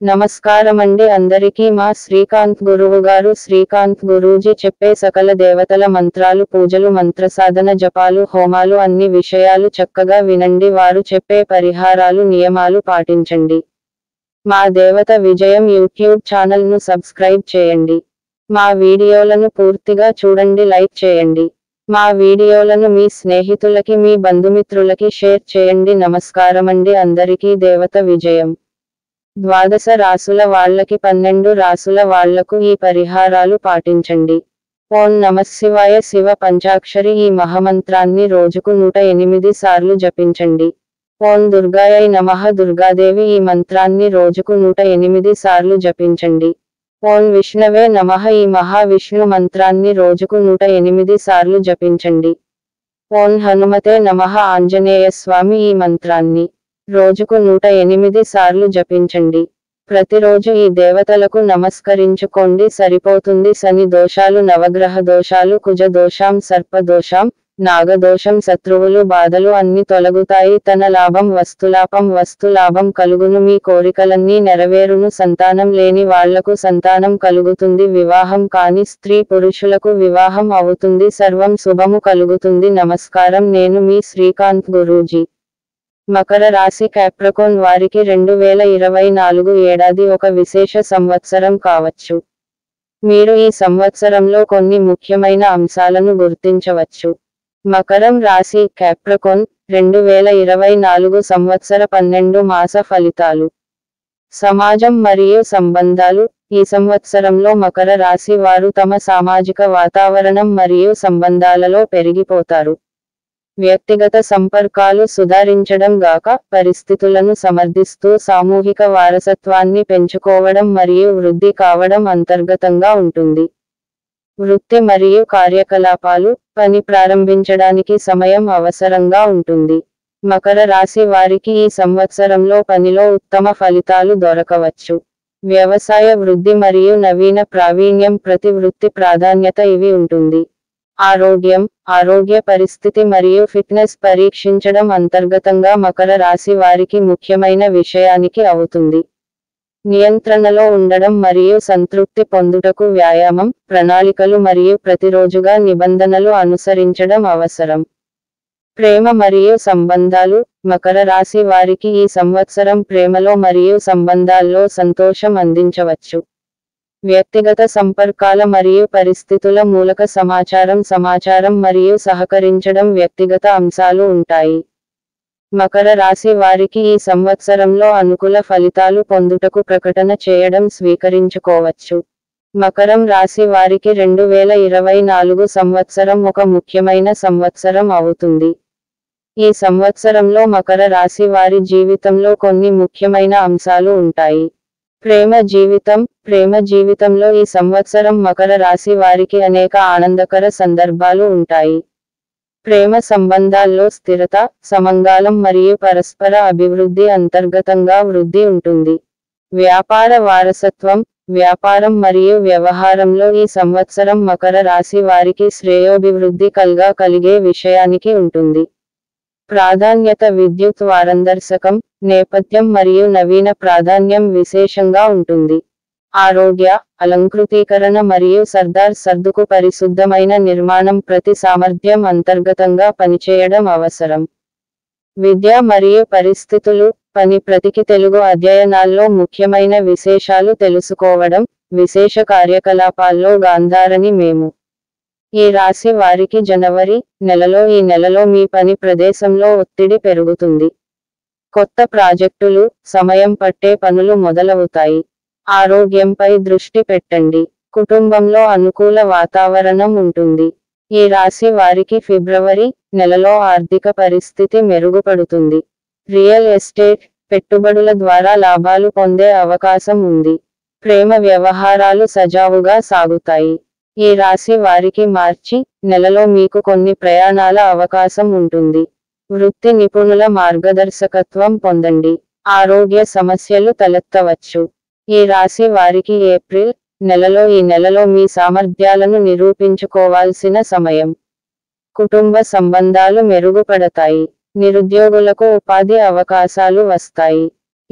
నమస్కారమండి అందరికీ మా శ్రీకాంత్ గురువు గారు శ్రీకాంత్ గురూజీ చెప్పే సకల దేవతల మంత్రాలు పూజలు మంత్రసాధన జపాలు హోమాలు అన్ని విషయాలు చక్కగా వినండి వారు చెప్పే పరిహారాలు నియమాలు పాటించండి మా దేవత విజయం యూట్యూబ్ ఛానల్ ను సబ్స్క్రైబ్ చేయండి మా వీడియోలను పూర్తిగా చూడండి లైక్ చేయండి మా వీడియోలను మీ స్నేహితులకి మీ బంధుమిత్రులకి షేర్ చేయండి నమస్కారమండి అందరికీ దేవత విజయం ద్వాదశ రాసుల వాళ్ళకి పన్నెండు రాసుల వాళ్లకు ఈ పరిహారాలు పాటించండి ఓం నమశివాయ శివ పంచాక్షరి ఈ మహమంత్రాన్ని రోజుకు నూట ఎనిమిది సార్లు జపించండి ఓం దుర్గాయై నమః దుర్గాదేవి ఈ మంత్రాన్ని రోజుకు నూట ఎనిమిది సార్లు జపించండి ఓం విష్ణవే నమః ఈ మహావిష్ణు మంత్రాన్ని రోజుకు నూట ఎనిమిది సార్లు జపించండి ఓం హనుమతే నమః ఆంజనేయ స్వామి ఈ మంత్రాన్ని రోజుకు నూట ఎనిమిది సార్లు జపించండి ప్రతిరోజు ఈ దేవతలకు నమస్కరించుకోండి సరిపోతుంది శని దోషాలు నవగ్రహ దోషాలు కుజ దోషాం సర్ప దోషాం నాగదోషం శత్రువులు బాధలు అన్ని తొలగుతాయి తన లాభం వస్తులాభం వస్తులాభం కలుగును మీ కోరికలన్నీ నెరవేరును సంతానం లేని వాళ్లకు సంతానం కలుగుతుంది వివాహం కాని స్త్రీ పురుషులకు వివాహం అవుతుంది సర్వం శుభము కలుగుతుంది నమస్కారం నేను మీ శ్రీకాంత్ గురూజీ మకర రాశి క్యాప్రకోన్ వారికి రెండు వేల ఇరవై నాలుగు ఏడాది ఒక విశేష సంవత్సరం కావచ్చు మీరు ఈ సంవత్సరంలో కొన్ని ముఖ్యమైన అంశాలను గుర్తించవచ్చు మకరం రాశి క్యాప్రకోన్ రెండు వేల ఇరవై నాలుగు సంవత్సర పన్నెండు మాస ఫలితాలు సమాజం మరియు సంబంధాలు ఈ సంవత్సరంలో మకర రాశి వారు తమ సామాజిక వాతావరణం మరియు సంబంధాలలో పెరిగిపోతారు వ్యక్తిగత సంపర్కాలు సుధారించడం గాక పరిస్థితులను సమర్థిస్తూ సామూహిక వారసత్వాన్ని పెంచుకోవడం మరియు వృద్ధి కావడం అంతర్గతంగా ఉంటుంది వృత్తి మరియు కార్యకలాపాలు పని ప్రారంభించడానికి సమయం అవసరంగా ఉంటుంది మకర రాశి వారికి ఈ సంవత్సరంలో పనిలో ఉత్తమ ఫలితాలు దొరకవచ్చు వ్యవసాయ వృద్ధి మరియు నవీన ప్రావీణ్యం ప్రతి వృత్తి ప్రాధాన్యత ఇవి ఉంటుంది ఆరోగ్యం ఆరోగ్య పరిస్థితి మరియు ఫిట్నెస్ పరీక్షించడం అంతర్గతంగా మకర రాశి వారికి ముఖ్యమైన విషయానికి అవుతుంది నియంత్రణలో ఉండడం మరియు సంతృప్తి పొందుటకు వ్యాయామం ప్రణాళికలు మరియు ప్రతిరోజుగా నిబంధనలు అనుసరించడం అవసరం ప్రేమ మరియు సంబంధాలు మకర రాశి వారికి ఈ సంవత్సరం ప్రేమలో మరియు సంబంధాల్లో సంతోషం అందించవచ్చు వ్యక్తిగత సంపర్కాల మరియు పరిస్థితుల మూలక సమాచారం సమాచారం మరియు సహకరించడం వ్యక్తిగత అంశాలు ఉంటాయి మకర రాశి వారికి ఈ సంవత్సరంలో అనుకూల ఫలితాలు పొందుటకు ప్రకటన చేయడం స్వీకరించుకోవచ్చు మకరం రాశి వారికి రెండు వేల ఇరవై నాలుగు సంవత్సరం ఒక ముఖ్యమైన సంవత్సరం అవుతుంది ఈ సంవత్సరంలో మకర రాశి వారి జీవితంలో కొన్ని ముఖ్యమైన అంశాలు ఉంటాయి ప్రేమ జీవితం ప్రేమ జీవితంలో ఈ సంవత్సరం మకర రాశి వారికి అనేక ఆనందకర సందర్భాలు ఉంటాయి ప్రేమ సంబంధాల్లో స్థిరత సమంగాళం మరియు పరస్పర అభివృద్ధి అంతర్గతంగా వృద్ధి ఉంటుంది వ్యాపార వారసత్వం వ్యాపారం మరియు వ్యవహారంలో ఈ సంవత్సరం మకర రాశి వారికి శ్రేయోభివృద్ధి కల్గా కలిగే విషయానికి ఉంటుంది ప్రాధాన్యత విద్యుత్ వారందర్శకం నేపథ్యం మరియు నవీన ప్రాధాన్యం విశేషంగా ఉంటుంది ఆరోగ్య అలంకృతీకరణ మరియు సర్దార్ సర్దుకు పరిశుద్ధమైన నిర్మాణం ప్రతి సామర్థ్యం అంతర్గతంగా పనిచేయడం అవసరం విద్య మరియు పరిస్థితులు పని ప్రతికి తెలుగు అధ్యయనాల్లో ముఖ్యమైన విశేషాలు తెలుసుకోవడం విశేష కార్యకలాపాల్లో గాంధారని మేము ఈ రాశి వారికి జనవరి నెలలో ఈ నెలలో మీ పని ప్రదేశంలో ఒత్తిడి పెరుగుతుంది కొత్త ప్రాజెక్టులు సమయం పట్టే పనులు మొదలవుతాయి ఆరోగ్యంపై దృష్టి పెట్టండి కుటుంబంలో అనుకూల వాతావరణం ఉంటుంది ఈ రాశి వారికి ఫిబ్రవరి నెలలో ఆర్థిక పరిస్థితి మెరుగుపడుతుంది రియల్ ఎస్టేట్ పెట్టుబడుల ద్వారా లాభాలు పొందే అవకాశం ఉంది ప్రేమ వ్యవహారాలు సజావుగా సాగుతాయి ఈ రాశి వారికి మార్చి నెలలో మీకు కొన్ని ప్రయాణాల అవకాశం ఉంటుంది వృత్తి నిపుణుల మార్గదర్శకత్వం పొందండి ఆరోగ్య సమస్యలు తలెత్తవచ్చు ఈ రాశి వారికి ఏప్రిల్ నెలలో ఈ నెలలో మీ సామర్థ్యాలను నిరూపించుకోవాల్సిన సమయం కుటుంబ సంబంధాలు మెరుగుపడతాయి నిరుద్యోగులకు ఉపాధి అవకాశాలు వస్తాయి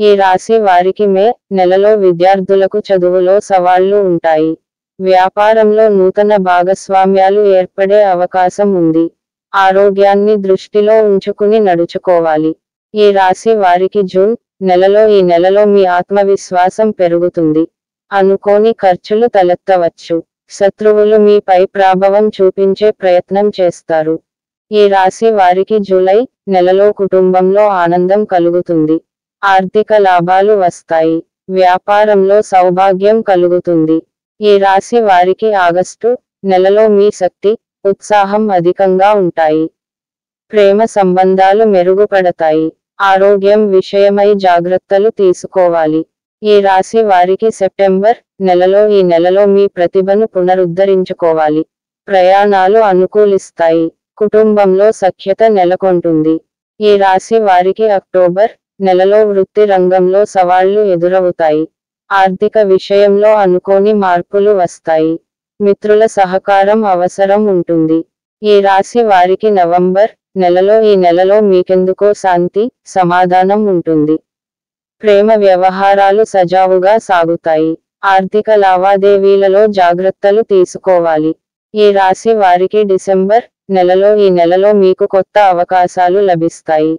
ఈ రాశి వారికి మే నెలలో విద్యార్థులకు చదువులో సవాళ్లు ఉంటాయి వ్యాపారంలో నూతన భాగస్వామ్యాలు ఏర్పడే అవకాశం ఉంది ఆరోగ్యాన్ని దృష్టిలో ఉంచుకుని నడుచుకోవాలి ఈ రాశి వారికి జూన్ నెలలో ఈ నెలలో మీ ఆత్మవిశ్వాసం పెరుగుతుంది అనుకోని ఖర్చులు తలెత్తవచ్చు శత్రువులు మీపై ప్రభావం చూపించే ప్రయత్నం చేస్తారు ఈ రాశి వారికి జూలై నెలలో కుటుంబంలో ఆనందం కలుగుతుంది ఆర్థిక లాభాలు వస్తాయి వ్యాపారంలో సౌభాగ్యం కలుగుతుంది ఈ రాశి వారికి ఆగస్టు నెలలో మీ శక్తి ఉత్సాహం అధికంగా ఉంటాయి ప్రేమ సంబంధాలు మెరుగుపడతాయి ఆరోగ్యం విషయమై జాగ్రత్తలు తీసుకోవాలి ఈ రాశి వారికి సెప్టెంబర్ నెలలో ఈ నెలలో మీ ప్రతిభను పునరుద్ధరించుకోవాలి ప్రయాణాలు అనుకూలిస్తాయి కుటుంబంలో సఖ్యత నెలకొంటుంది ఈ రాశి వారికి అక్టోబర్ నెలలో వృత్తి రంగంలో సవాళ్లు ఎదురవుతాయి ఆర్థిక విషయంలో అనుకోని మార్పులు వస్తాయి మిత్రుల సహకారం అవసరం ఉంటుంది ఈ రాశి వారికి నవంబర్ నెలలో ఈ నెలలో మీకెందుకో శాంతి సమాధానం ఉంటుంది ప్రేమ వ్యవహారాలు సజావుగా సాగుతాయి ఆర్థిక లావాదేవీలలో జాగ్రత్తలు తీసుకోవాలి ఈ రాశి వారికి డిసెంబర్ నెలలో ఈ నెలలో మీకు కొత్త అవకాశాలు లభిస్తాయి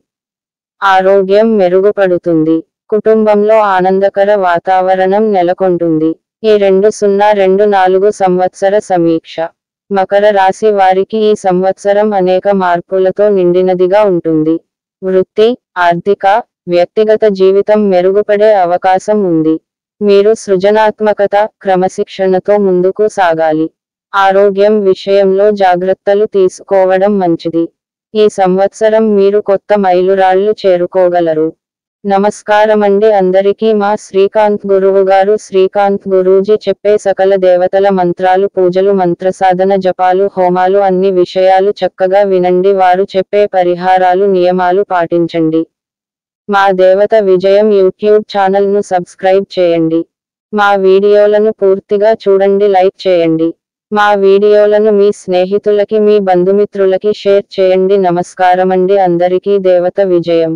ఆరోగ్యం మెరుగుపడుతుంది కుటుంబంలో ఆనందకర వాతావరణం నెలకొంటుంది ఈ రెండు సున్నా రెండు నాలుగు సంవత్సర సమీక్ష మకర రాశి వారికి ఈ సంవత్సరం అనేక మార్పులతో నిండినదిగా ఉంటుంది వృత్తి ఆర్థిక వ్యక్తిగత జీవితం మెరుగుపడే అవకాశం ఉంది మీరు సృజనాత్మకత క్రమశిక్షణతో ముందుకు సాగాలి ఆరోగ్యం విషయంలో జాగ్రత్తలు తీసుకోవడం మంచిది ఈ సంవత్సరం మీరు కొత్త మైలురాళ్లు చేరుకోగలరు నమస్కారమండి అందరికీ మా శ్రీకాంత్ గురువు గారు శ్రీకాంత్ గురూజీ చెప్పే సకల దేవతల మంత్రాలు పూజలు మంత్రసాధన జపాలు హోమాలు అన్ని విషయాలు చక్కగా వినండి వారు చెప్పే పరిహారాలు నియమాలు పాటించండి మా దేవత విజయం యూట్యూబ్ ఛానల్ ను సబ్స్క్రైబ్ చేయండి మా వీడియోలను పూర్తిగా చూడండి లైక్ చేయండి మా వీడియోలను మీ స్నేహితులకి మీ బంధుమిత్రులకి షేర్ చేయండి నమస్కారమండి అందరికీ దేవత విజయం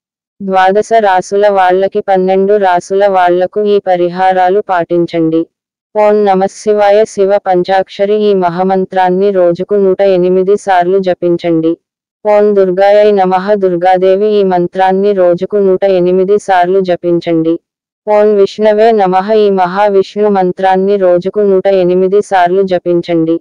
ద్వాదశ రాసుల వాళ్ళకి పన్నెండు రాసుల వాళ్లకు ఈ పరిహారాలు పాటించండి ఓం నమశివాయ శివ పంచాక్షరి ఈ మహమంత్రాన్ని రోజుకు నూట ఎనిమిది సార్లు జపించండి ఓం దుర్గాయై నమః దుర్గాదేవి ఈ మంత్రాన్ని రోజుకు నూట ఎనిమిది సార్లు జపించండి ఓం విష్ణవే నమః ఈ మహావిష్ణు మంత్రాన్ని రోజుకు నూట ఎనిమిది సార్లు జపించండి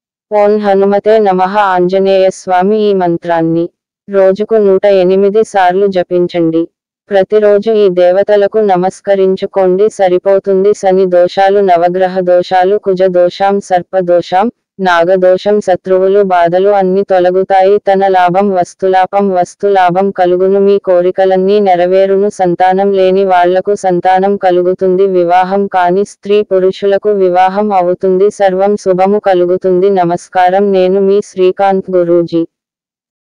ఓం హనుమతే నమః ఆంజనేయ స్వామి ఈ మంత్రాన్ని రోజుకు నూట ఎనిమిది సార్లు జపించండి ప్రతిరోజు ఈ దేవతలకు నమస్కరించుకోండి సరిపోతుంది శని దోషాలు నవగ్రహ దోషాలు కుజ దోషాం సర్ప దోషాం నాగదోషం శత్రువులు బాధలు అన్ని తొలగుతాయి తన లాభం వస్తులాభం వస్తులాభం కలుగును మీ కోరికలన్నీ నెరవేరును సంతానం లేని వాళ్లకు సంతానం కలుగుతుంది వివాహం కాని స్త్రీ పురుషులకు వివాహం అవుతుంది సర్వం శుభము కలుగుతుంది నమస్కారం నేను మీ శ్రీకాంత్ గురూజీ